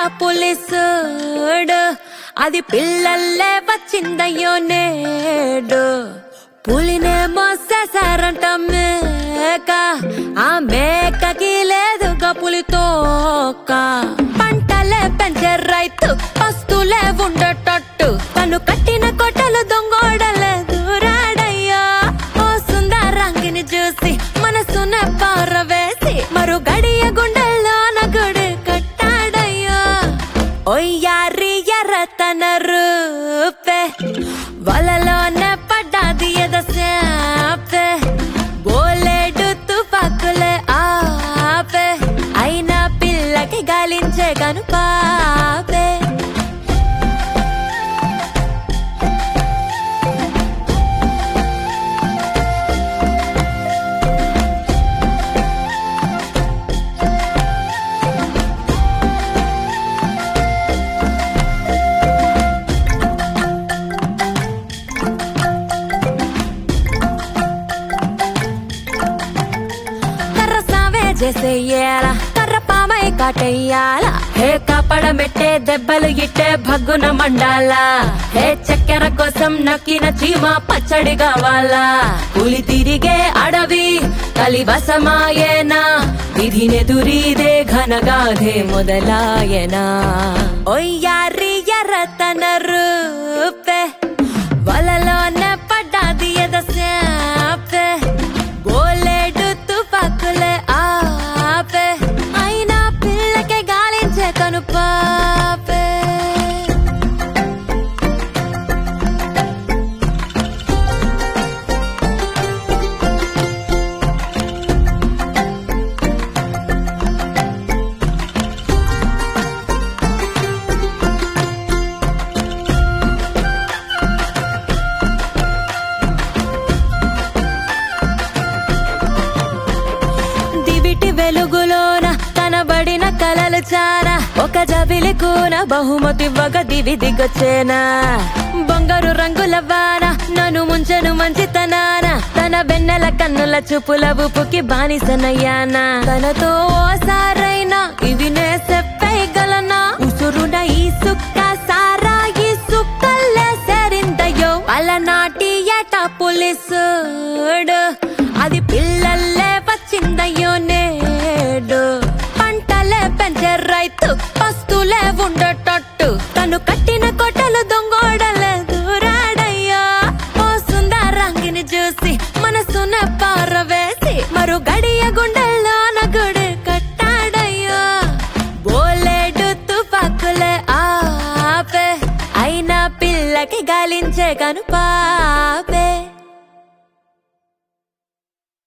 పులిసుడు అది పిల్లల్లే వచ్చిందయ్యో నేడు పులినే మోసేసారంట మేక ఆ మేకకి లేదుగా పులితోక పంటలే పెంచే రైతు పస్తులే ఉండేటట్టు కను కట్టిన కొట్టలు దొంగోడలే దూరాడయ్యా ఓ సుందరంగిని చూసి మనసున పారవేసి మరు గడియ గుండెల్లోన గుడి కట్టాడయ్యా ఒయ్యారి ఎర్రతన రూపే వలలోన పడ్డాది ఎదసేపే బోలేడు తుపాకులే ఆపే అయినా పిల్లకి గాలించే గను పాపే కర్ర సావే చేసేయాల కర్ర పామై కాటేయాల హే కాపడం పెట్టే దెబ్బలు ఇట్టే భగ్గున మండాల హే చక్కెర కోసం నక్కిన చీమ పచ్చడి కావాలా పులి తిరిగే అడవి కలివసమాయేనా విధినెదురీదే ఘనగాధే మొదలాయనా ఒయ్యారి ఎర్రతన రూపే వలలోన పడ్డాది ఎదసేపే బోలేడు తుపాకులే ఆపే అయినా పిల్లకే గాలించే కను పాపే దివిటి వెలుగులోన కనబడిన కలలు చానా ఒక జబిలి కూన బహుమతి వగ దివి దిగొచ్చేనా బంగారు రంగుల వాన నన్ను ముంచెను మంచితనాన తన వెన్నెల కన్నుల చూపుల ఉపుకి బానిసనయ్యానా తనతో ఓసారైనా ఇవి నే చెప్పగలనా ఉసురున ఈ సుక్క సారా ఈ సుక్కల్లే సరిందయ్యో అలనాటి ఎట పులిసుడు అది పిల్లల్లే వచ్చిందయ్యో నేడు పంటలే పెంచే రైతు పస్తులే ఉండేటట్టు తను కట్టిన కొట్టలు దొంగోడలే దూరాడయ్యా ఓ సుందరంగిని చూసి మనసున పారవేసి మరు గడియ గుండెల్లోన గుడి కట్టాడయ్యా బోలేడు తుపాకులే ఆపే అయినా పిల్లకి గాలించే కను పాపే